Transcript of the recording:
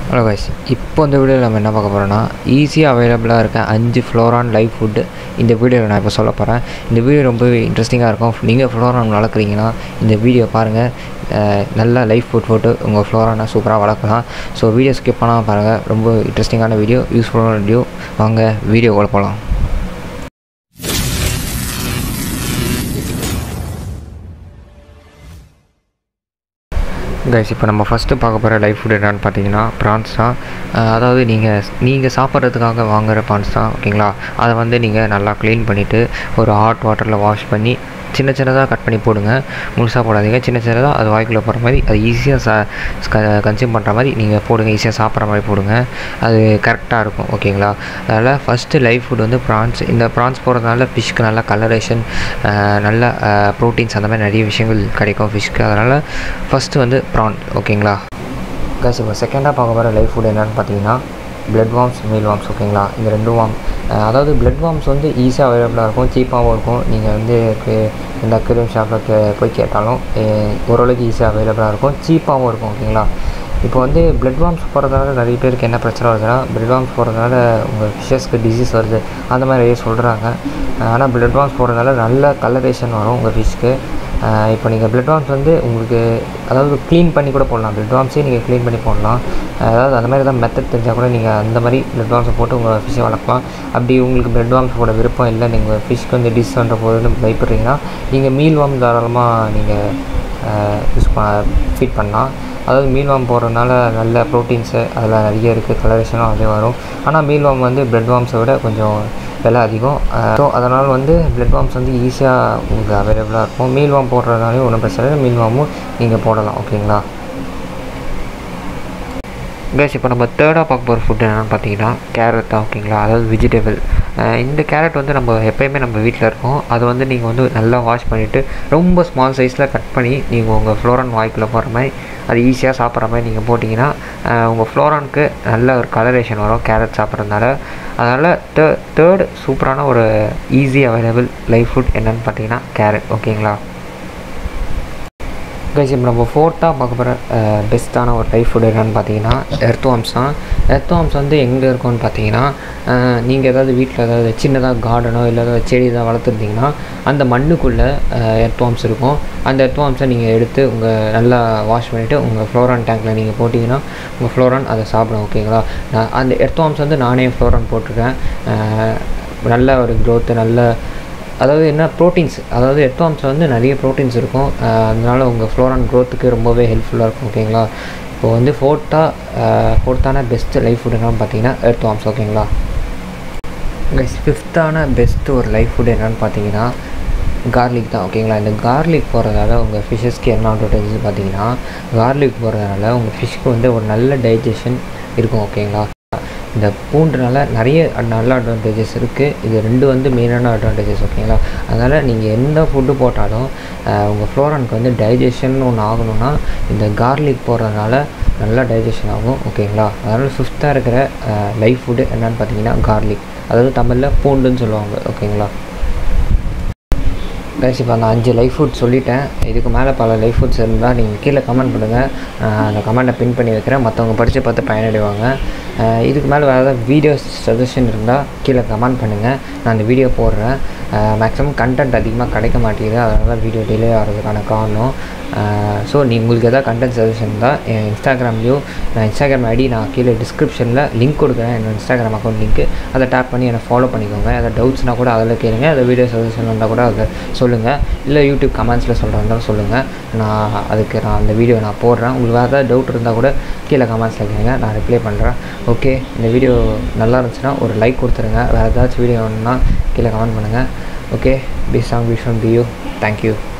hello guys இப்போ இந்த வீடியோவில் நம்ம என்ன பார்க்க போகிறோம்னா ஈஸியாக அவைலபிளாக இருக்க அஞ்சு ஃப்ளோரான் லைவ் ஃபுட்டு இந்த வீடியோவில் நான் இப்போ சொல்ல போகிறேன் இந்த வீடியோ ரொம்பவே இன்ட்ரெஸ்டிங்காக இருக்கும் நீங்கள் ஃப்ளோரான் வளர்க்குறீங்கன்னா இந்த வீடியோ பாருங்கள் அஹ், நல்லா லைவ் ஃபுட் போட்டு உங்கள் ஃப்ளோரானை சூப்பராக வளர்க்கலாம் ஸோ வீடியோ ஸ்கிப் பண்ணாமல் பாருங்கள் ரொம்ப இன்ட்ரெஸ்டிங்கான வீடியோ யூஸ்ஃபுல்லான வீடியோ வாங்க வீடியோ கூட போகலாம் கைஸ் இப்போ நம்ம ஃபஸ்ட்டு பார்க்க போகிற லைஃப் ஃபுட் என்னென்னு பார்த்தீங்கன்னா ப்ரான்ஸ் தான் அஹ் அதாவது நீங்கள் நீங்கள் சாப்பிட்றதுக்காக வாங்குகிற ப்ரான்ஸ் தான் ஓகேங்களா அதை வந்து நீங்கள் நல்லா க்ளீன் பண்ணிவிட்டு ஒரு ஹாட் வாட்டரில் வாஷ் பண்ணி சின்ன சின்னதாக கட் பண்ணி போடுங்க முழுசாக போடாதீங்க சின்ன சின்னதாக அது வாய்க்குள்ளே போகிற மாதிரி அது ஈஸியாக சா கன்சியூம் பண்ணுற மாதிரி நீங்கள் போடுங்க ஈஸியாக சாப்பிட்ற மாதிரி போடுங்க அது கரெக்டாக இருக்கும் ஓகேங்களா அதனால் ஃபஸ்ட்டு லைஃப் ஃபுட் வந்து ப்ரான்ஸ் இந்த ப்ரான்ஸ் போடுறதுனால ஃபிஷ்க்கு நல்ல கலரேஷன் நல்ல ப்ரோட்டீன்ஸ் அந்த மாதிரி நிறைய விஷயங்கள் கிடைக்கும் ஃபிஷ்க்கு அதனால் ஃபஸ்ட்டு வந்து ப்ரான் ஓகேங்களா கேஸ் இப்போ செகண்டாக பார்க்க போகிற லைஃப் ஃபுட் என்னென்னு பார்த்தீங்கன்னா பிளட் வார்ம்ஸ் மீல் வார்ம்ஸ் ஓகேங்களா இந்த ரெண்டு வார்ம் அதாவது பிளட் வார்ம்ஸ் வந்து ஈஸியாக அவைலபிளாக இருக்கும் சீப்பாகவும் இருக்கும் நீங்கள் வந்து கு- இந்த அக்வேரியம் ஷாப்பில் கே போய் கேட்டாலும் அஹ், ஓரளவுக்கு ஈஸியாக அவைலபிளாக இருக்கும் சீப்பாகவும் இருக்கும் ஓகேங்களா இப்போ வந்து பிளட் வார்ம்ஸ் போகிறதுனால நிறைய பேருக்கு என்ன பிரச்சனை வருதுன்னா பிளட் வார்ம்ஸ் போகிறதுனால உங்கள் ஃபிஷ்ஷஸ்க்கு டிசீஸ் வருது அந்த மாதிரி நிறைய சொல்கிறாங்க ஆனால் பிளட் வார்ம்ஸ் போகிறதுனால நல்ல கலரேஷன் வரும் உங்கள் ஃபிஷ்க்கு இப்போ நீங்கள் பிளட் வார்ம்ஸ் வந்து உங்களுக்கு அதாவது க்ளீன் பண்ணி கூட போடலாம் பிளட் வார்ம்ஸே நீங்கள் க்ளீன் பண்ணி போடலாம் அதாவது அந்த மாதிரி தான் மெத்தட் தெரிஞ்சால் கூட நீங்கள் அந்த மாதிரி பிளட் வார்ம்ஸை போட்டு உங்கள் ஃபிஷ்ஷை வளர்க்கலாம் அப்படி உங்களுக்கு பிளட் வார்ம்ஸ் போட விருப்பம் இல்லை நீங்கள் ஃபிஷ்க்கு வந்து டிஸ் பண்ணுற போதுன்னு பயப்படுறீங்கன்னா நீங்கள் மீல் வார்ம் தாராளமாக நீங்கள் யூஸ் ப ஃபீட் பண்ணலாம் அதாவது மீல் வார்ம் போடுறதுனால நல்ல ப்ரோட்டீன்ஸு அதில் நிறைய இருக்குது கலரேஷனும் அதே வரும் ஆனால் மீல் வார்ம் வந்து பிளட் வார்ம்ஸை விட கொஞ்சம் விலை அதிகம் ஸோ அதனால் வந்து பிளட் வார்ம்ஸ் வந்து ஈஸியாக உங்களுக்கு அவைலபிளாக இருக்கும் மீல் வார்ம் போடுறதுனாலையும் ஒன்றும் பிரச்சனை இல்லை மீல் வார்மும் நீங்கள் போடலாம் ஓகேங்களா பேஸ் இப்போ நம்ம தேர்டாக பார்க்க போகிற ஃபுட் என்னென்னு பார்த்தீங்கன்னா கேரட் தான் ஓகேங்களா அதாவது வெஜிடபிள் இந்த கேரட் வந்து நம்ம எப்போயுமே நம்ம வீட்டில் இருக்கும் அது வந்து நீங்கள் வந்து நல்லா வாஷ் பண்ணிவிட்டு ரொம்ப ஸ்மால் சைஸில் கட் பண்ணி நீங்கள் உங்கள் ஃப்ளோரான் வாய்க்குள்ளே போகிற மாதிரி அது ஈஸியாக சாப்பிட்ற மாதிரி நீங்கள் போட்டிங்கன்னா உங்கள் ஃப்ளோரானுக்கு நல்ல ஒரு கலரேஷன் வரும் கேரட் சாப்பிட்றதுனால அதனால் தே தேர்டு சூப்பரான ஒரு ஈஸி அவைலபிள் லைஃப் ஃபுட் என்னென்னு பார்த்தீங்கன்னா கேரட் ஓகேங்களா கைஸ் இப்போ நம்ம ஃபோர்த்தாக பார்க்க போகிற பெஸ்ட்டான ஒரு லைஃப் ஃபுட் என்னென்னு பார்த்தீங்கன்னா எர்த்வாம்ஸ் தான் எர்த்வாம்ஸ் வந்து எங்கே இருக்கும்னு பார்த்தீங்கன்னா நீங்கள் ஏதாவது வீட்டில் ஏதாவது சின்னதாக கார்டனோ இல்லை ஏதாவது செடி ஏதாவது வளர்த்துருந்தீங்கன்னா அந்த மண்ணுக்குள்ளே எர்த்வாம்ஸ் இருக்கும் அந்த எர்த்வாம்ஸை நீங்கள் எடுத்து உங்கள் நல்லா வாஷ் பண்ணிவிட்டு உங்கள் ஃப்ளோரான் டேங்க்கில் நீங்கள் போட்டிங்கன்னா உங்கள் ஃப்ளோரான் அதை சாப்பிடும் ஓகேங்களா நான் அந்த எர்த்வாம்ஸ் வந்து நானே ஃப்ளோரான் போட்டிருக்கேன் அஹ், நல்ல ஒரு growth நல்ல அதாவது என்ன ப்ரோட்டீன்ஸ் அதாவது எர்த்வாம்ஸில் வந்து நிறைய ப்ரோட்டீன்ஸ் இருக்கும் அஹ் அதனால உங்கள் ஃப்ளோரான் க்ரோத்துக்கு ரொம்பவே ஹெல்ப்ஃபுல்லாக இருக்கும் ஓகேங்களா இப்போ வந்து ஃபோர்த்தாக ஃபோர்த்தான பெஸ்ட் லைஃப் ஃபுட் என்னன்னு பார்த்தீங்கன்னா எர்த்வாம்ஸ் ஓகேங்களா கைஸ் ஃபிஃப்த்தான பெஸ்ட்டு ஒரு லைஃப் ஃபுட் என்னன்னு பார்த்தீங்கன்னா கார்லிக் தான் ஓகேங்களா இந்த கார்லிக் போகிறதால உங்கள் ஃபிஷ்ஷஸ்க்கு என்ன அட்வான்டேஜ் பார்த்தீங்கன்னா கார்லிக் போகிறதுனால உங்கள் ஃபிஷ்க்கு வந்து ஒரு நல்ல டைஜஷன் இருக்கும் ஓகேங்களா இந்த பூண்டுனால நிறைய நல்ல அட்வான்டேஜஸ் இருக்குது இது ரெண்டு வந்து மெயினான அட்வான்டேஜஸ் ஓகேங்களா அதனால் நீங்கள் எந்த ஃபுட்டு போட்டாலும் உங்கள் ஃப்ளோரானுக்கு வந்து டைஜஷன் ஒன்று ஆகணும்னா இந்த கார்லிக் போடுறதுனால நல்லா டைஜஷன் ஆகும் ஓகேங்களா அதனால் ஃபிஃப்த்தாக இருக்கிற லைஃப் ஃபுட்டு என்னன்னு பார்த்தீங்கன்னா கார்லிக் அதாவது தமிழில் பூண்டுன்னு சொல்லுவாங்க ஓகேங்களா கைஸ் இப்போ அந்த அஞ்சு லைஃப் ஃபுட் சொல்லிட்டேன் இதுக்கு மேலே பல லைஃப் ஃபுட்ஸ் இருந்தால் நீங்கள் கீழே கமெண்ட் பண்ணுங்கள் நான் அந்த கமெண்ட்டை பின் பண்ணி வைக்கிறேன் மற்றவங்க படித்து பார்த்து பயனடைவாங்க அஹ் இதுக்கு மேலே வேறு ஏதாவது வீடியோஸ் சஜஷன் இருந்தால் கீழே கமெண்ட் பண்ணுங்கள் நான் அந்த வீடியோ போடுறேன் மேக்ஸிமம் கண்டென்ட் அதிகமாக கிடைக்க மாட்டேங்குது அதனால தான் வீடியோ டிலே ஆகிறதுக்கான காரணம் ஸோ நீ உங்களுக்கு எதாவது கண்டென்ட் சஜஷன் இருந்தால் என் இன்ஸ்டாகிராம்லேயோ நான் இன்ஸ்டாகிராம் ஐடி நான் கீழே டிஸ்கிரிப்ஷனில் லிங்க் கொடுக்குறேன் என்னோட இன்ஸ்டாகிராம் அக்கௌண்ட் லிங்க்கு அதை டேப் பண்ணி என்னை ஃபாலோ பண்ணிக்கோங்க ஏதாவது டவுட்ஸ்னால் கூட அதில் கேளுங்க அதை வீடியோ சஜஷன் வந்தால் கூட அதை சொல்லுங்கள் இல்லை யூடியூப் கமெண்ட்ஸில் சொல்கிறதா சொல்லுங்கள் நான் அதுக்கு நான் அந்த வீடியோ நான் போடுறேன் உங்களுக்கு வேறு ஏதாவது டவுட் இருந்தால் கூட கீழே கமெண்ட்ஸில் கேளுங்க நான் ரிப்ளை பண்ணுறேன் ஓகே இந்த வீடியோ நல்லா இருந்துச்சுன்னா ஒரு லைக் கொடுத்துருங்க வேறு ஏதாச்சும் வீடியோ வேணும்னா கீழே கமெண்ட் பண்ணுங்கள் okay be song wish be you thank you